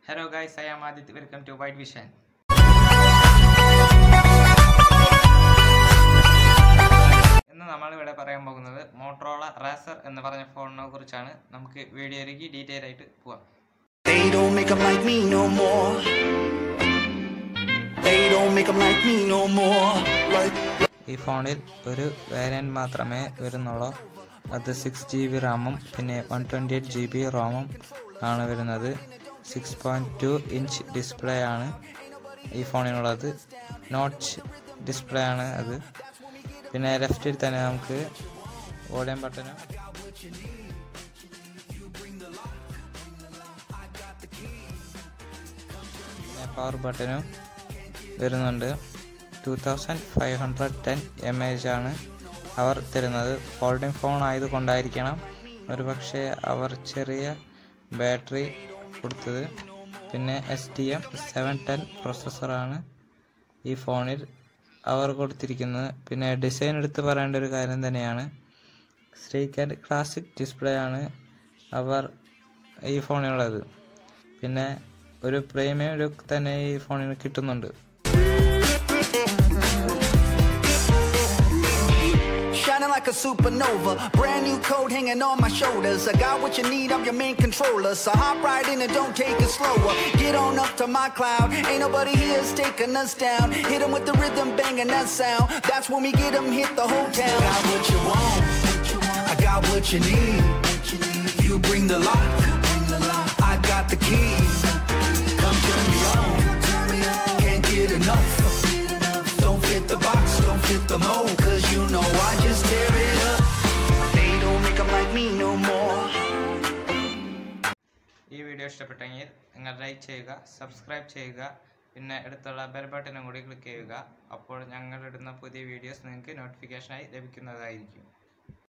Hello guys I am Aditya welcome to White Vision ഇന്ന് നമ്മൾ ഇവിടെ പറയാൻ പോകുന്നത് മോട്ടറോള റാസർ എന്ന് പറഞ്ഞ ഫോണിനെ കുറിച്ചാണ് നമുക്ക് വീഡിയോയിലേക്ക് ഡീറ്റെയിൽ ആയിട്ട് പോവാം They don't make 'em like me no more. They don't make 'em like me no more. Like ഈ ഫോണിൽ ഒരു വേരിയൻറ്റ് മാത്രമേ വരുന്നുള്ളൂ അത് സിക്സ് ജി ബി റാമും പിന്നെ one twenty eight G B റോമും ആണ് വരുന്നത് six point two inch display ആണ് ഈ ഫോണിനുള്ളത് നോച്ച് ഡിസ്പ്ലേ ആണ് അത് പിന്നെ ലെഫ്റ്റിൽ തന്നെ നമുക്ക് വോളിയം ബട്ടനും പിന്നെ പവർ ബട്ടനും വരുന്നുണ്ട് two thousand five hundred ten M H ആണ് അവർ തരുന്നത് ഫോൾഡിംഗ് ഫോൺ ആയതുകൊണ്ടായിരിക്കണം ഒരു പക്ഷേ അവർ ചെറിയ ബാറ്ററി കൊടുത്തത് പിന്നെ S T M seven ten പ്രൊസസ്സറാണ് ഈ ഫോണിൽ അവർ കൊടുത്തിരിക്കുന്നത് പിന്നെ ഡിസൈൻ എടുത്ത് പറയേണ്ട ഒരു കാര്യം തന്നെയാണ് സ്ട്രീക്ക് ആൻഡ് ക്ലാസിക് ഡിസ്പ്ലേ ആണ് അവർ ഈ ഫോണിനുള്ളത് പിന്നെ ഒരു പ്രീമിയം ലുക്ക് തന്നെ ഈ ഫോണിന് കിട്ടുന്നുണ്ട് shining like a supernova. Brand new code hanging on my shoulders. I got what you need, I'm your main controller. So hop right in and don't take it slower. Get on up to my cloud. Ain't nobody here's taking us down. Hit 'em with the rhythm, banging that sound. That's when we get 'em, hit the whole town. Got what you want. I got what you need. You bring the lock. I got the key. Come turn me on. Can't get enough. Don't fit the box, don't fit the mold. Cause you know I just tear it up. They don't make 'em like me no more. ഈ video ഇഷ്ടപ്പെട്ടെങ്കിൽ നിങ്ങൾ like ചെയ്യുക subscribe ചെയ്യുക പിന്നെ അടുത്തുള്ള bell ബട്ടനും കൂടി click ചെയ്യുക അപ്പോൾ ഞങ്ങൾ ഇടുന്ന പുതിയ വീഡിയോസ് നിങ്ങൾക്ക് നോട്ടിഫിക്കേഷനായി ലഭിക്കുന്നതായിരിക്കും